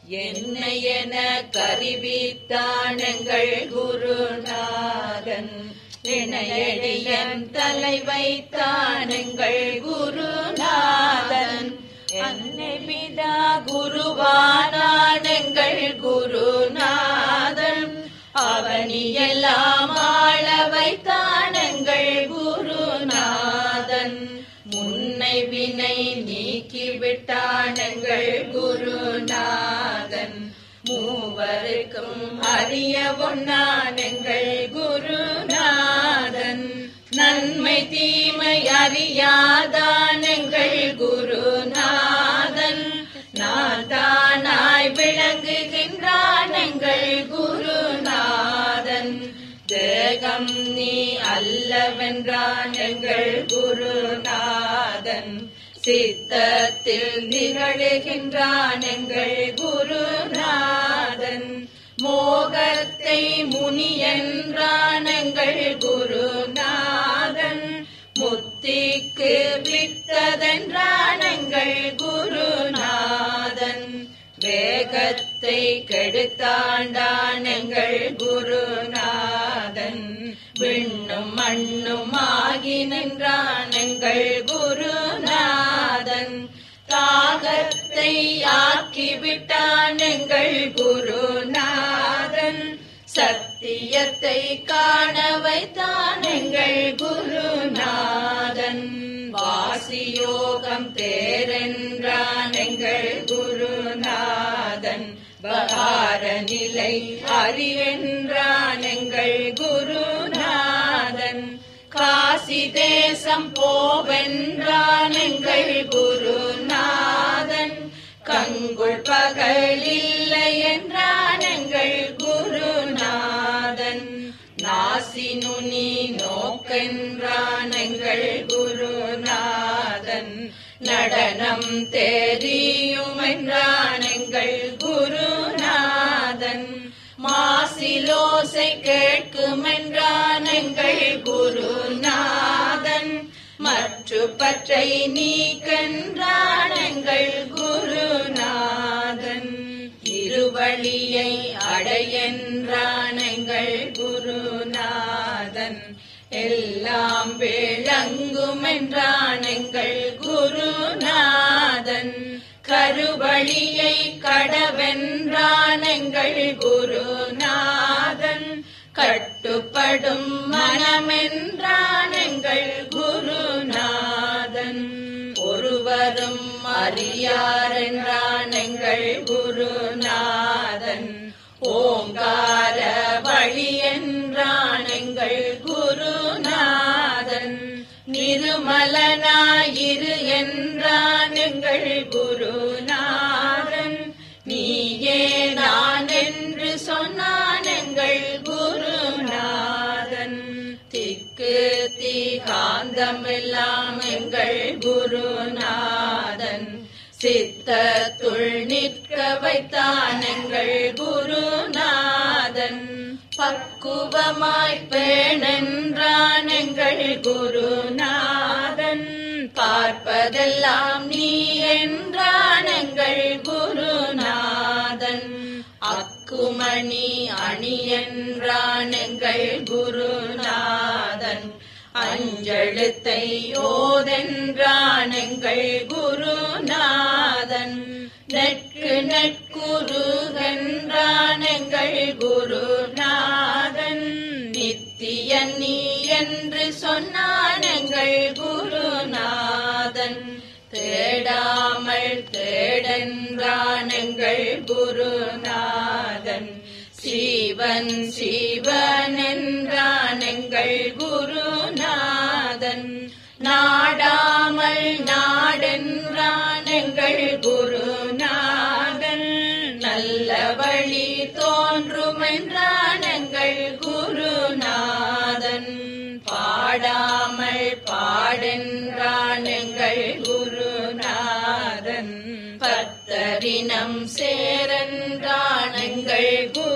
என்னை என கருவித்தானங்கள் குருநாதன் இணையடியன் தலை வைத்தானங்கள் குருநாதன் அன்னை பிதா குருவானானங்கள் குருநாதன் அவனியெல்லாம் ஆள வைத்தானங்கள் குருநாதன் முன்னை வினை நீக்கிவிட்டானங்கள் குருநாதன் மூவருக்கும் அறிய ஒன்னானங்கள் குருநாதன் நன்மை தீமை அறியாதானங்கள் குருநாதன் நான் தானாய் விளங்குகின்றானங்கள் குருநாதன் தேகம் நீ அல்லவென்றான் எங்கள் குருநாதன் சித்தத்தில் நிகழுகின்றான் எங்கள் குருநாதன் மோகத்தை முனி என்றான் எங்கள் குருநாதன் முத்திக்கு வித்ததென்றான் எங்கள் குருநாதன் வேகத்தை கெடுத்தாண்டான் எங்கள் குருநாதன் விண்ணும் மண்ணும் ஆகி நின்றான் எங்கள் குருநாதன் தாகத்தை ஆக்கிவிட்டான் எங்கள் குருநாதன் சத்தியத்தை காண வைத்தான் எங்கள் குருநாதன் வாசியோகம் தேரென்றான் எங்கள் குருநாதன் பகார நிலை அறிவென்றான் எங்கள் குருநாதன் காசி தேசம் போவென்றான் எங்கள் குருநாதன் கங்குள் பகலில்லை என்றான் எங்கள் குருநாதன் நாசி நுனி நோக்கென்றான் எங்கள் குருநாதன் நடனம் தெரியும் என்றான் எங்கள் குருநாதன் மாசிலோசை கேட்கும் என்றான் எங்கள் குருநாதன் மற்ற பற்றை நீக்கென்றான் எங்கள் குருநாதன் இருவழியை அடையென்றான் எங்கள் குருநாதன் எல்லாம் விளங்கும் என்றான் எங்கள் குருநாதன் கருவழியை கடவென்றான் எங்கள் குருநாதன் கட்டுப்படும் மனமென்றான் எங்கள் குருநாதன் ஒருவரும் அறியாரென்றான் எங்கள் குருநாதன் ஓங்கார வழி என்றான் எங்கள் குருநாதன் நிருமலனாயிரு என்றான் எங்கள் குருநாதன் நீயே நான் என்று சொன்னான் எங்கள் குருநாதன் திக்கு திகாந்தமெல்லாம் எங்கள் குருநாதன் சித்தத்துள் நிற்க வைத்தான் எங்கள் குருநாதன் பக்குவமாய் பேணென்றான் எங்கள் குருநாதன் பார்ப்பதெல்லாம் நீ என்றான் எங்கள் குருநாதன் அக்குமணி அணி என்றான் எங்கள் குருநாதன் அஞ்செழுத்தை ஓதென்றான் எங்கள் குருநாதன் நெற்கு நெற்குருகென்றான் எங்கள் குருநாதன் நித்திய நீ என்று சொன்னான் எங்கள் குருநாதன் தேடாமல் தேடென்றான் எங்கள் குருநாதன் சீவன் சீவன் என்றான் எங்கள் குருநாதன் நாடாமல் நாடென்றான் எங்கள் குருநாதன் நல்ல வழி தோன்றும் என்றான் எங்கள் குருநாதன் பாடாமல் பாடென்றான் எங்கள் குருநாதன் பத்தரினம் சேரன்றான் எங்கள்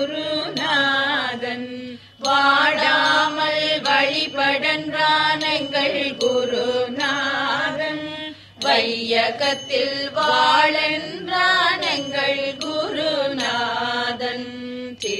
குருநாதன் வாடாமல் வழிபடன்றான் எங்கள் குருநாதன் வையகத்தில் வாழென்றான் எங்கள் குருநாதன்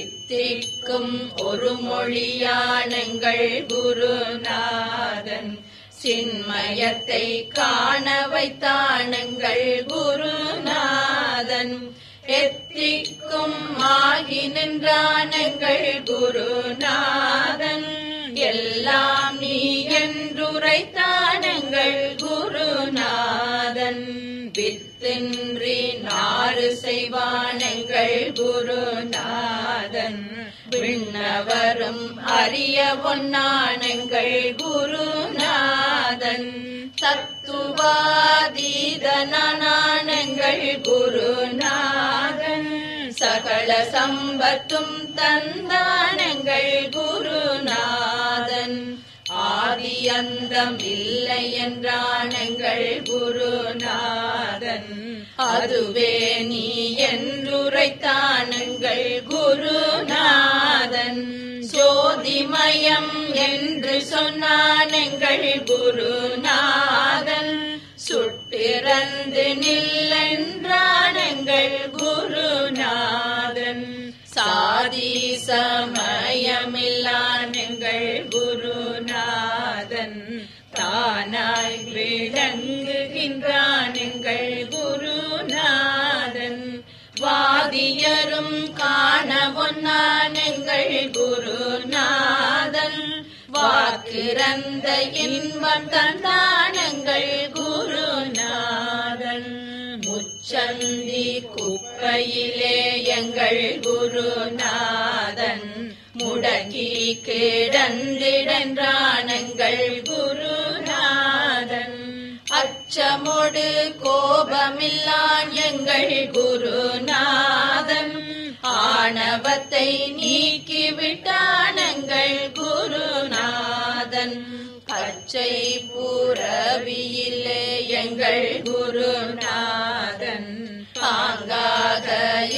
சித்திக்கும் ஒரு மொழியானங்கள் குருநாதன் சின்மயத்தை காண வைத்தானங்கள் குருநாதன் எத்திக்கும் ஆகி நின்றானங்கள் குருநாதன் எல்லாம் நீ என்றுரைத்தானங்கள் குருநாதன் வித்தின்றி நாறு செய்வானங்கள் குருநாதன் விண்ணவரும் அறிய ஒன்னானங்கள் குருநாதன் தத்துவாதீதனானங்கள் குருநாதன் சகல சம்பத்தும் தந்தானங்கள் குருநாதன் ஆதி அந்தம் இல்லை என்றானங்கள் குருநாதன் அதுவே நீ என்றுரைத்தானங்கள் குருநாதன் ஜோதிமயம் என்று சொன்னானங்கள் குருநாதன் சுட்டிறந்து நில்லென்றானங்கள் குருநாதன் சாதி சமயமில்லானங்கள் குருநாதன் தானாய் விளங்குகின்றானங்கள் குருநாதன் வாதியரும் காண ஒன்னானங்கள் குருநாதன் வாக்கிறந்த இன்பம் தந்தானங்கள் குருநாதன் முச்சந்தி குப்பையிலே எங்கள் குருநாதன் முடங்கி கிடந்திடன்றானங்கள் குருநாதன் அச்சமொடு கோபமில்லான் எங்கள் குருநாதன் ஆணவத்தை நீக்கிவிட்டானங்கள் குருநாதன் பச்சை புறவியிலே எங்கள் குருநாதன் பாங்காக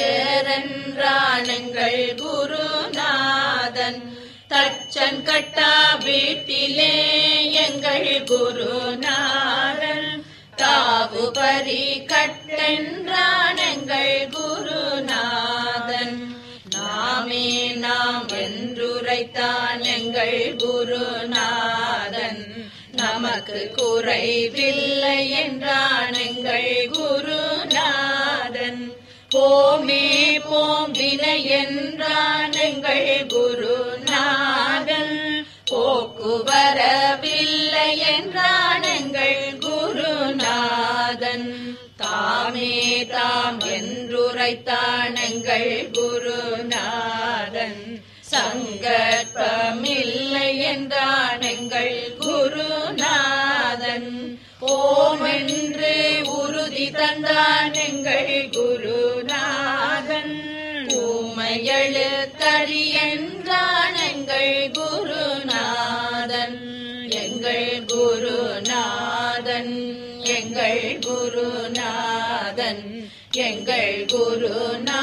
ஏறென்றானங்கள் குருநாதன் தச்சன் கட்டா வீட்டிலே எங்கள் குருநாதன் தாவு பரி கட்டென்றானங்கள் குருநாதன் நாமே நாம் என்றுரைத்தான் எங்கள் குருநாதன் நமக்கு குறைவில்லை என்றான் எங்கள் குருநாதன் போமே போம்பினை என்றான் எங்கள் குருநாதன் போக்குவரவில்லை என்றான் எங்கள் குருநாதன் தாமே தாம் என்றுரைத்தான் எங்கள் குருநாதன் சங்கற்பமில்லை என்றான் எங்கள் குருநாதன் ஓம் என்று உறுதி தந்தான் எங்கள் குருநாதன் ஊமையழு தறி என்றான் எங்கள் குருநாதன் எங்கள் குருநாதன் எங்கள் குருநாதன் எங்கள் குருநாதன்